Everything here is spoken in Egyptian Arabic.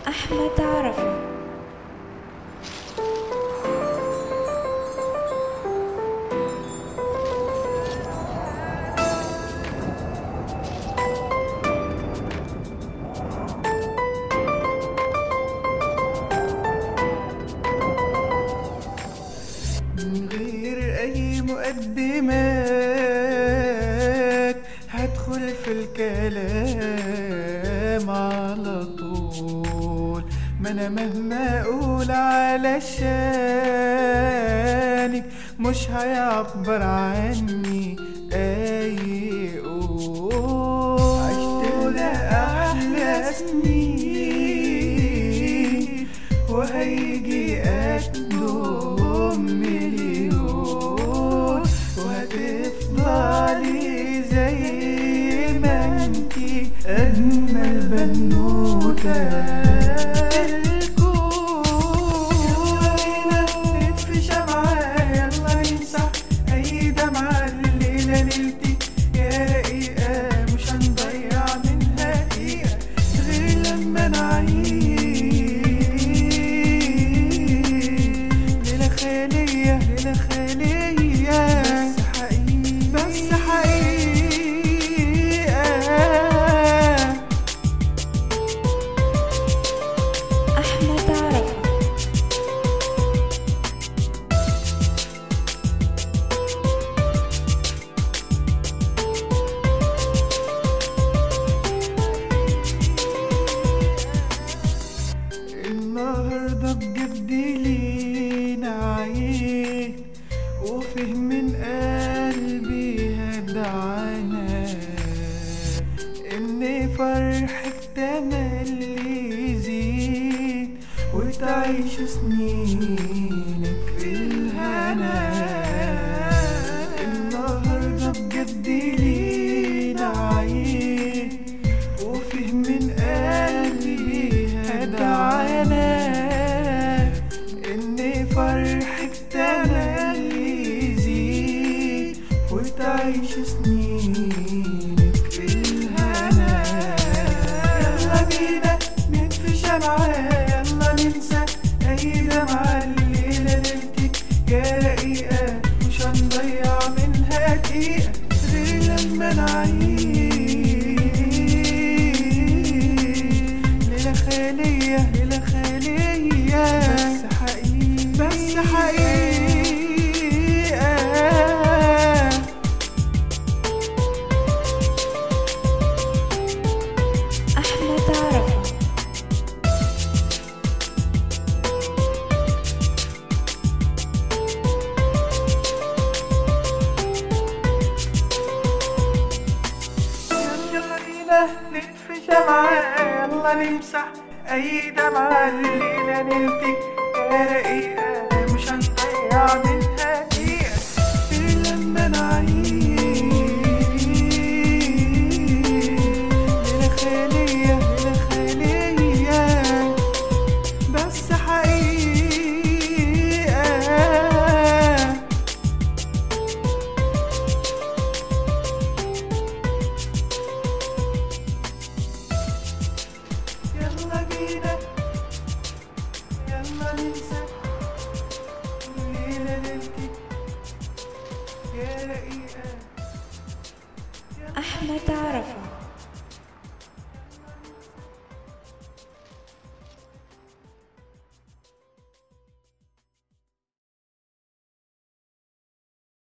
أحمد عرفة من غير اي مقدمات هدخل في الكلام على طول ما انا مهما اقول علشانك مش هيعبر عني اي قول عشت لها احلى سنين وهيجي قدهم مليون وهتفضلي زي ما انتي اجمل بنوته الكون نطفي شمعة يلا نمسح اي دمعة الليلة ليلتي يا رقيقة مش هنضيع منها دقيقة غير لما نعيش ليلة خيالية ليلة خيالية بس حقيقة بس حقيقة أحمد عرفة النهاردة بجد لينا عيد وفيه من قلبي هدعنا إن فرحك تملي يزيد وتعيش سنينك في الهنا النهاردة بجد لينا عيد وفيه من قلبي هدعنا إن فرحك تملي يزيد وتعيش سنينك في الهنا يلا بينا نطفي شمعة يلا ننسى أي دمعة الليلة ليلتك يا رقيقة مش هنضيع منها دقيقة غير لما نعيش ليلة خيالية ليلة خيالية بس حقيقة بس حقيقة أحمد عرفة يلا بينا نطفي شمعة يلا نمسح أي دمعة الليلة نلتك يا رقيقة مش هنضيع منها